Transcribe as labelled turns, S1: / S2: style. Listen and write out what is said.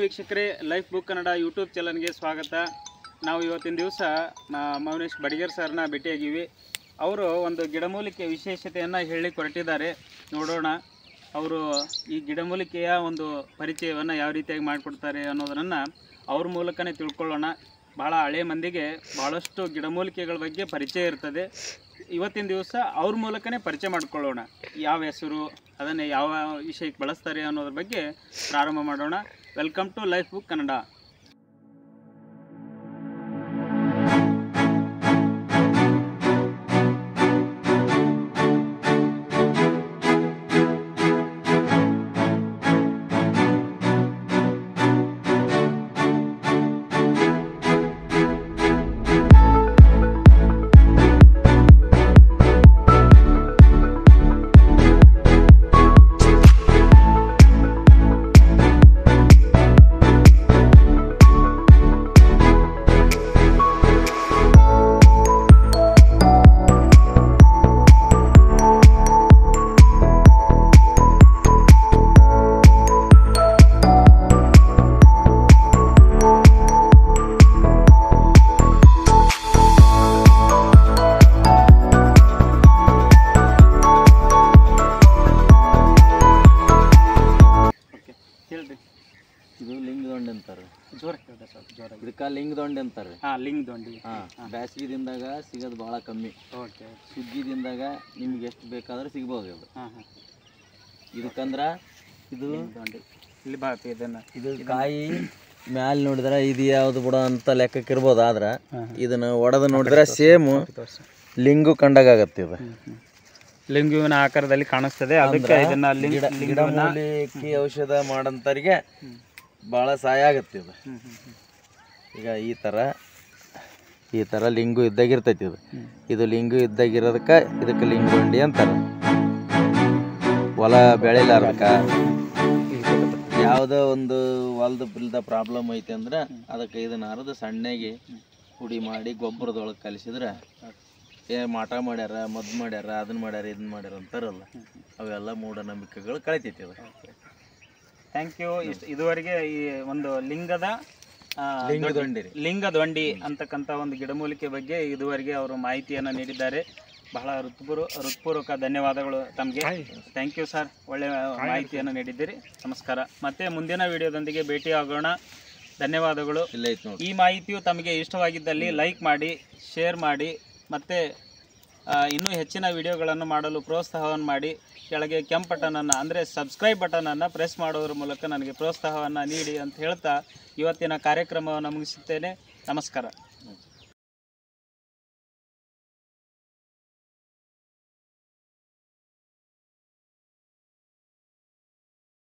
S1: ವೀಕ್ಷಕರೇ life Book Kannada YouTube ಚಾನಲ್ಗೆ ಸ್ವಾಗತ ನಾವು ಇವತ್ತಿನ ದಿವಸ ಮೌನೇಶ್ ಬಡಿಗೇರ್ ಸರ್ನ ಭೇಟಿಯಾಗಿವಿ ಅವರು ಒಂದು ಗಿಡಮೂಲಿಕೆ ವಿಶೇಷತೆಯನ್ನು ಹೇಳಿ ಹೊರಟಿದ್ದಾರೆ ನೋಡೋಣ ಅವರು ಈ ಗಿಡಮೂಲಿಕೆಯ ಒಂದು ಪರಿಚಯವನ್ನು ಯಾವ ರೀತಿಯಾಗಿ ಮಾಡಿಕೊಡ್ತಾರೆ ಅನ್ನೋದನ್ನು ಅವ್ರ ಮೂಲಕನೇ ತಿಳ್ಕೊಳ್ಳೋಣ ಭಾಳ ಹಳೆ ಮಂದಿಗೆ ಭಾಳಷ್ಟು ಗಿಡಮೂಲಿಕೆಗಳ ಬಗ್ಗೆ ಪರಿಚಯ ಇರ್ತದೆ ಇವತ್ತಿನ ದಿವಸ ಅವ್ರ ಮೂಲಕನೇ ಪರಿಚಯ ಮಾಡ್ಕೊಳ್ಳೋಣ ಯಾವ ಹೆಸರು ಅದನ್ನು ಯಾವ ವಿಷಯಕ್ಕೆ ಬಳಸ್ತಾರೆ ಅನ್ನೋದ್ರ ಬಗ್ಗೆ ಪ್ರಾರಂಭ ಮಾಡೋಣ welcome to Life Book Kannada okay ಹೇಳ್ರಿ
S2: ಇದು ಲಿಂಗದೊಂಡೆ ಅಂತಾರೆ
S1: ಜೋರ ಹೇಳ್ದೆ ಸ್ವಲ್ಪ ಜೋರಾಗಿ
S2: ಇದಕ್ಕೆ ಲಿಂಗದೊಂಡೆ ಅಂತಾರೆ
S1: ಹಾಂ ಲಿಂಗ್ ದೊಂಡಿ
S2: ಹಾಂ ಬೇಸಿಗೆದಿಂದಾಗ ಸಿಗೋದು ಭಾಳ ಕಮ್ಮಿ
S1: ಓಕೆ
S2: ಸುಗ್ಗಿದಿಂದಾಗ ನಿಮ್ಗೆ ಎಷ್ಟು ಬೇಕಾದ್ರೆ ಸಿಗ್ಬೋದು ಇದು
S1: ಹಾಂ ಹಾಂ
S2: ಇದಕ್ಕಂದ್ರ ಇದು
S1: ದೊಂಡಿ ಇಲ್ಲಿ ಬಾ ಅಪ್ಪಿ ಇದನ್ನು
S2: ಇದು ಕಾಯಿ ಮ್ಯಾಲೆ ನೋಡಿದ್ರೆ ಇದು ಯಾವ್ದು ಬಿಡ ಅಂತ ಲೆಕ್ಕಕ್ಕೆ ಇರ್ಬೋದು ಆದ್ರೆ
S1: ಹಾಂ
S2: ಇದನ್ನ ಒಡೆದು ನೋಡಿದ್ರೆ ಸೇಮ್
S1: ತೋರಿಸಿ
S2: ಲಿಂಗು ಕಂಡಾಗತ್ತೆ ಇದು
S1: ಲಿಂಗುವಿನ ಆಕಾರದಲ್ಲಿ ಕಾಣಿಸ್ತದೆ ಅದಕ್ಕೆ ಇದನ್ನ ಲಿಂಗ್
S2: ಗಿಡ ಗಿಡಮೂಲಿಕೆ ಔಷಧ ಮಾಡಂತರಿಗೆ ಭಾಳ ಸಹಾಯ ಆಗತ್ತೆ ಇದು
S1: ಹ್ಮ್, ಹ್ಮ್, ಹ್ಮ್.
S2: ಈಗ ಈ ಥರ ಈ ಥರ ಲಿಂಗು ಇದ್ದಾಗಿರ್ತೈತಿ ಇದು ಇದು ಲಿಂಗು ಇದ್ದಾಗಿರೋದಕ್ಕೆ ಇದಕ್ಕೆ ಲಿಂಗುಂಡಿ ಅಂತಾರೆ ಹೊಲ ಬೆಳಿಲಾರ್ದಕ್ಕ ಯಾವುದೋ ಒಂದು ಹೊಲದ ಬಿಲ್ದ ಪ್ರಾಬ್ಲಮ್ ಐತೆ ಅಂದ್ರೆ ಅದಕ್ಕೆ ಇದನ್ನ ಅರ್ದು ಸಣ್ಣಗೆ ಪುಡಿ ಮಾಡಿ ಗೊಬ್ಬರದೊಳಗೆ ಕಲಿಸಿದ್ರೆ ಏ ಮಾಟ ಮಾಡ್ಯಾರ ಮದ್ದು ಮಾಡ್ಯಾರ ಅದನ್ನ ಮಾಡ್ಯಾರ ಇದನ್ನ ಮಾಡ್ಯಾರ ಅಂತಾರಲ್ಲ ಅವೆಲ್ಲ ಮೂಢನಂಬಿಕೆಗಳು ಕಳಿತೈತಿ ಅದು
S1: ಥ್ಯಾಂಕ್ ಯು ಇಷ್ಟು ಇದುವರೆಗೆ ಈ ಒಂದು ಲಿಂಗದ ಆ,
S2: ಲಿಂಗದೊಂಡಿ ರೀ
S1: ಲಿಂಗ ದೊಂಡಿ ಅಂತಕ್ಕಂಥ ಒಂದು ಗಿಡಮೂಲಿಕೆ ಬಗ್ಗೆ ಇದುವರೆಗೆ ಅವರು ಮಾಹಿತಿಯನ್ನು ನೀಡಿದ್ದಾರೆ ಬಹಳ ಹೃತ್ಪೂರ್ವ ಹೃತ್ಪೂರ್ವಕ ಧನ್ಯವಾದಗಳು ತಮಗೆ ಥ್ಯಾಂಕ್ ಯು ಸರ್ ಒಳ್ಳೆ ಮಾಹಿತಿಯನ್ನು ನೀಡಿದ್ದೀರಿ ನಮಸ್ಕಾರ ಮತ್ತೆ ಮುಂದಿನ ವಿಡಿಯೋದೊಂದಿಗೆ ಭೇಟಿ ಆಗೋಣ ಧನ್ಯವಾದಗಳು
S2: ಇಲ್ಲ ಐತಿ ನೋಡಿ
S1: ಈ ಮಾಹಿತಿಯು ತಮಗೆ ಇಷ್ಟವಾಗಿದ್ದಲ್ಲಿ ಲೈಕ್ ಮಾಡಿ ಶೇರ್ ಮಾಡಿ ಮತ್ತು ಇನ್ನೂ ಹೆಚ್ಚಿನ ವಿಡಿಯೋಗಳನ್ನು ಮಾಡಲು ಪ್ರೋತ್ಸಾಹವನ್ನು ಮಾಡಿ ಕೆಳಗೆ ಕೆಂಪು ಬಟನನ್ನು ಅಂದರೆ ಸಬ್ಸ್ಕ್ರೈಬ್ ಬಟನನ್ನು ಪ್ರೆಸ್ ಮಾಡೋದ್ರ ಮೂಲಕ ನನಗೆ ಪ್ರೋತ್ಸಾಹವನ್ನು ನೀಡಿ ಅಂತ ಹೇಳ್ತಾ ಇವತ್ತಿನ ಕಾರ್ಯಕ್ರಮವನ್ನು ಮುಗಿಸುತ್ತೇನೆ ನಮಸ್ಕಾರ